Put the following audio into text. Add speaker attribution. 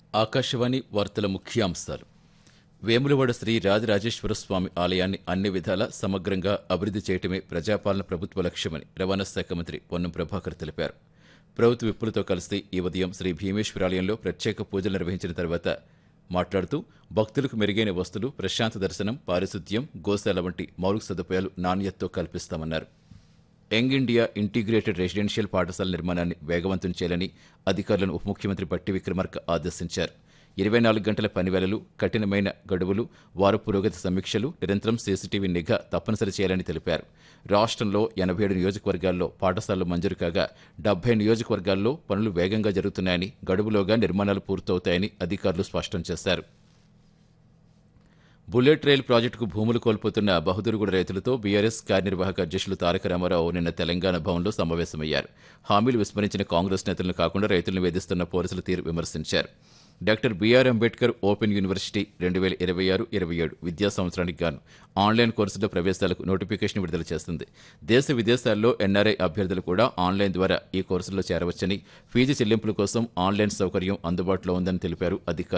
Speaker 1: ఆకాశవాణి వార్తల ముఖ్యాంశాలు వేములవాడ శ్రీ రాజరాజేశ్వర స్వామి ఆలయాన్ని అన్ని విధాలా సమగ్రంగా అభివృద్ధి చేయటమే ప్రజాపాలన ప్రభుత్వ లక్ష్యమని రవాణా శాఖ మంత్రి పొన్నం ప్రభాకర్ తెలిపారు ప్రభుత్వ విప్పులతో కలిసి ఈ ఉదయం శ్రీ భీమేశ్వరాలయంలో ప్రత్యేక పూజలు నిర్వహించిన తర్వాత మాట్లాడుతూ భక్తులకు మెరుగైన వస్తువులు ప్రశాంత దర్శనం పారిశుద్ధ్యం గోశాల వంటి మౌలిక సదుపాయాలు నాణ్యతతో కల్పిస్తామన్నారు యంగ్ ఇండియా ఇంటిగ్రేటెడ్ రెసిడెన్షియల్ పాఠశాల నిర్మాణాన్ని వేగవంతం చేయాలని అధికారులను ఉప ముఖ్యమంత్రి పట్టి విక్రమార్క ఆదేశించారు ఇరవై నాలుగు గంటల పనివేళలు కఠినమైన గడువులు వార పురోగతి సమీక్షలు నిరంతరం సీసీటీవీ నిఘా తప్పనిసరి చేయాలని తెలిపారు రాష్ట్రంలో ఎనభై ఏడు నియోజకవర్గాల్లో పాఠశాలలు మంజూరు కాగా డెబ్బై నియోజకవర్గాల్లో పనులు వేగంగా జరుగుతున్నాయని గడువులోగా నిర్మాణాలు పూర్తవుతాయని అధికారులు స్పష్టం చేశారు బుల్లెట్ రైల్ ప్రాజెక్టుకు భూములు కోల్పోతున్న బహదూర్గూడ రైతులతో బీఆర్ఎస్ కార్యనిర్వాహక అధ్యక్షులు తారక రామారావు నిన్న తెలంగాణ భవన్లో సమావేశమయ్యారు హామీలు విస్మరించిన కాంగ్రెస్ నేతలను కాకుండా రైతులను వేధిస్తున్న పోలీసుల తీరు విమర్శించారు doctor BR Ambedkar open university రెండు వేల ఇరవై ఆరు ఇరవై ఏడు విద్యా సంవత్సరానికి గాను ఆన్లైన్ కోర్సుల ప్రవేశాలకు నోటిఫికేషన్ విడుదల చేస్తుంది దేశ విదేశాల్లో ఎన్ఆర్ఐ అభ్యర్థులు కూడా ఆన్లైన్ ద్వారా ఈ కోర్సుల్లో చేరవచ్చని ఫీజు చెల్లింపుల కోసం ఆన్లైన్ సౌకర్యం అందుబాటులో ఉందని తెలిపారు అధికారులు